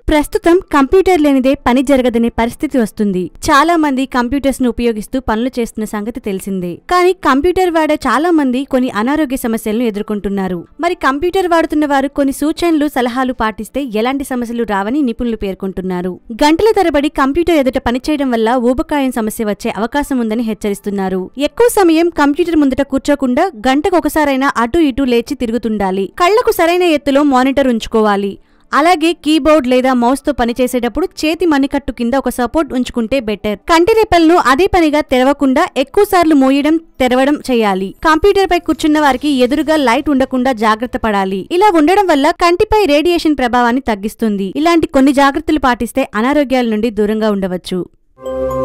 ప్రస్తుతం కంప్యూటర్ లేనిదే పని జరగదనే పరిస్థితి వస్తుంది చాలా మంది కంప్యూటర్స్ ను ఉపయోగిస్తూ పనులు చేస్తున్న సంగతి తెలిసిందే కానీ కంప్యూటర్ వాడే చాలా మంది కొన్ని అనారోగ్య సమస్యలను ఎదుర్కొంటున్నారు మరి కంప్యూటర్ వాడుతున్న వారు కొన్ని సూచనలు సలహాలు పాటిస్తే ఎలాంటి సమస్యలు రావని నిపుణులు పేర్కొంటున్నారు గంటల తరబడి కంప్యూటర్ ఎదుట పనిచేయడం వల్ల ఊబకాయం సమస్య వచ్చే అవకాశం ఉందని హెచ్చరిస్తున్నారు ఎక్కువ సమయం కంప్యూటర్ ముందట కూర్చోకుండా గంటకు ఒకసారైనా అటు ఇటు లేచి తిరుగుతుండాలి కళ్లకు సరైన ఎత్తులో మానిటర్ ఉంచుకోవాలి అలాగే కీబోర్డ్ లేదా మౌస్ తో పనిచేసేటప్పుడు చేతి మణికట్టు కింద ఒక సపోర్ట్ ఉంచుకుంటే బెటర్ కంటి రెప్పలను అదే పనిగా తెరవకుండా ఎక్కువ సార్లు మూయడం తెరవడం చేయాలి కంప్యూటర్ పై కూర్చున్న వారికి ఎదురుగా లైట్ ఉండకుండా జాగ్రత్త పడాలి ఇలా ఉండడం వల్ల కంటిపై రేడియేషన్ ప్రభావాన్ని తగ్గిస్తుంది ఇలాంటి కొన్ని జాగ్రత్తలు పాటిస్తే అనారోగ్యాల నుండి దూరంగా ఉండవచ్చు